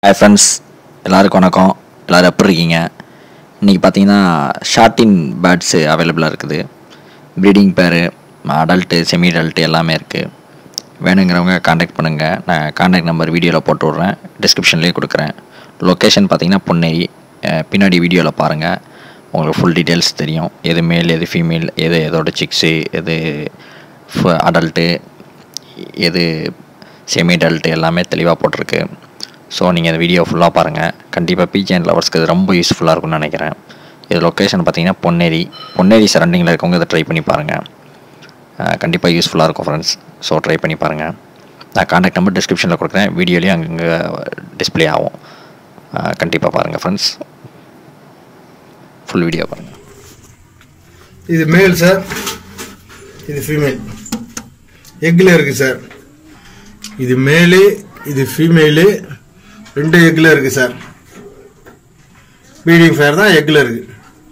hi friends எல்லாருக்கும் வணக்கம் எல்லோரும் எப்படி இருக்கீங்க இன்றைக்கி பார்த்தீங்கன்னா ஷார்டின் பேர்ட்ஸு அவைலபிளாக இருக்குது ப்ரீடிங் பேரு அடல்ட்டு செமி அடல்ட்டு எல்லாமே இருக்குது வேணுங்கிறவங்க காண்டாக்ட் பண்ணுங்கள் நான் காண்டாக்ட் நம்பர் வீடியோவில் போட்டு விட்றேன் டிஸ்கிரிப்ஷன்லேயே கொடுக்குறேன் லொக்கேஷன் பார்த்தீங்கன்னா பொன்னேரி அஹ் பின்னாடி வீடியோவில் பாருங்கள் உங்களுக்கு ஃபுல் டீட்டெயில்ஸ் தெரியும் எது மேல் எது ஃபீமேல் எது எதோட சிக்ஸு எது அடல்ட்டு எது செமி அடல்ட்டு எல்லாமே தெளிவாக போட்டிருக்கு ஸோ நீங்கள் இந்த வீடியோ ஃபுல்லாக பாருங்கள் கண்டிப்பாக பிஜிஎன் லவர்ஸ்க்கு இது ரொம்ப யூஸ்ஃபுல்லாக இருக்கும்னு நினைக்கிறேன் இது லொக்கேஷன் பார்த்தீங்கன்னா பொன்னேரி பொன்னேரி சரௌண்டிங்கில் இருக்கவங்க இதை ட்ரை பண்ணி பாருங்கள் கண்டிப்பாக யூஸ்ஃபுல்லாக இருக்கும் ஃப்ரெண்ட்ஸ் ஸோ ட்ரை பண்ணி பாருங்கள் நான் காண்டாக்ட் நம்பர் டிஸ்கிரிப்ஷனில் கொடுக்குறேன் வீடியோலேயும் அங்கங்கே டிஸ்ப்ளே ஆகும் கண்டிப்பாக பாருங்கள் ஃப்ரெண்ட்ஸ் ஃபுல் வீடியோ பாருங்கள் இது மேல் சார் இது ஃபீமேல் எக்கில் இருக்குது சார் இது மேலு இது ஃபீமேலு ரெண்டு எக்கில் இருக்குது சார் பீடிங் ஃபேர் தான் எக்கில் இருக்கு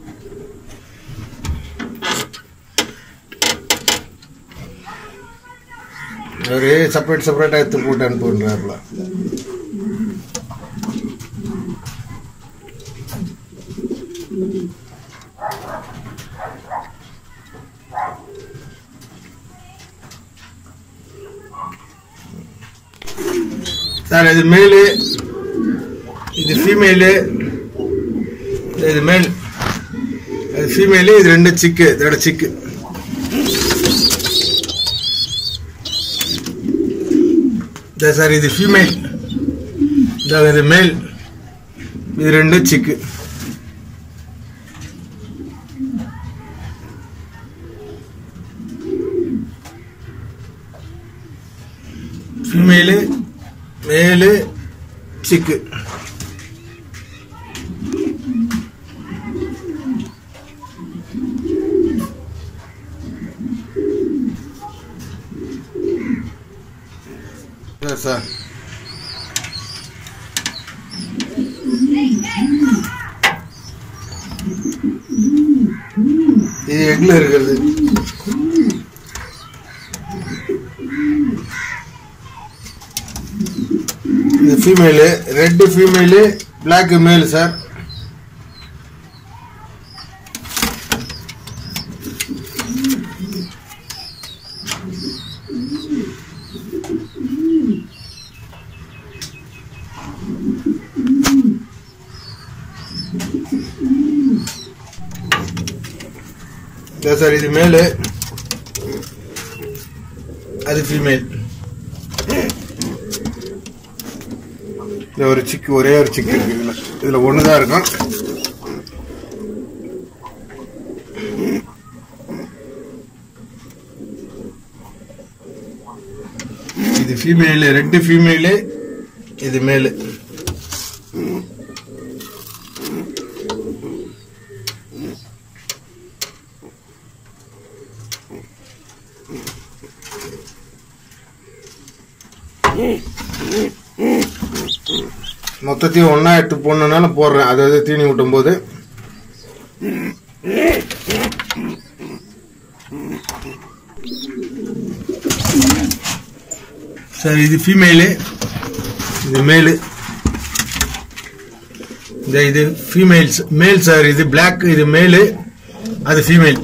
ஒரே செப்பரேட் செப்பரேட்டாக எடுத்து போட்டு அனுப்புன்றாருல சார் இது மேலு இது ஃபீமேலு இது மேல் அது ஃபீமேலு இது ரெண்டு சிக்கு இதோட சிக்கு இதா சார் இது ஃபீமேல் இதா இது மேல் இது ரெண்டு சிக்கு ஃபீமேலு மேலு சிக்கு சார் சார் இது எக்ல இருக்கிறது இது female red female black male sir இதோ சார் இது மேலு அது ஃபீமேல் இது ஒரு சிக்கு ஒரே ஒரு சிக்கு இருக்கு இதுல இதுல ஒண்ணுதான் இருக்கும் இது ஃபீமேலு ரெண்டு ஃபீமேலு இது மேலு மொத்தத்தையும் ஒண்ணா எடுத்து போடணுனாலும் போடுறேன் அதாவது தீனி ஊட்டும் போது சார் இது ஃபீமேலு இது மேலு இந்த இது ஃபீமேல்ஸ் மேல் சார் இது பிளாக் இது மேலு அது ஃபீமேல்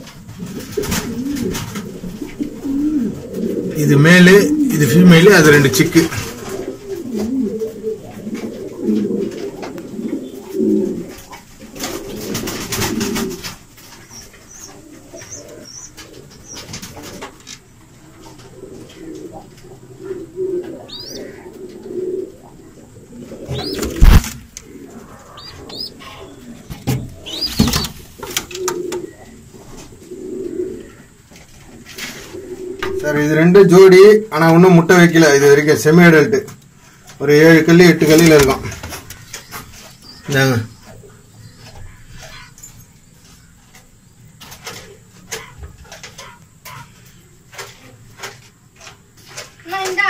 இது மேலு இது ஃபீமேலு அது ரெண்டு சிக்கு சார் இது ரெண்டு ஜோடி ஆனா இன்னும் முட்டை வைக்கல இது வரைக்கும் செமி அடல்ட் ஒரு ஏழு கல்லி எட்டு கல்லில இருக்கும் இந்தாங்க இந்தா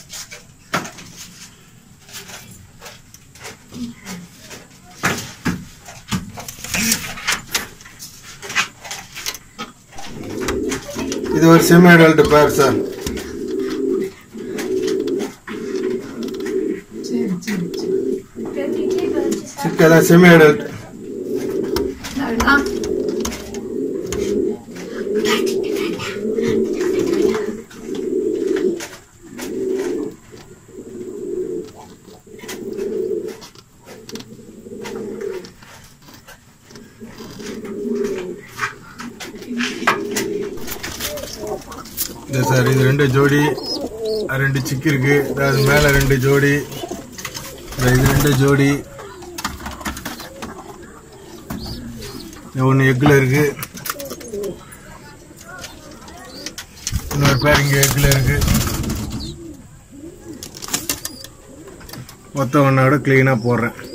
இது ஒரு செமி அடல்ட் பேர் சார் சரி சரி சரி சிக்கு அதான் செமி அடல்ட் இந்த சார் இது ரெண்டு ஜோடி அது ரெண்டு சிக்கு இருக்கு அது மேல ரெண்டு ஜோடி இந்த இது ரெண்டு ஜோடி ஒன்று எக்கில் இருக்கு இன்னொரு பேர் இங்கே எக்கில் இருக்கு மொத்தம் ஒன்னோட க்ளீனாக போடுறேன்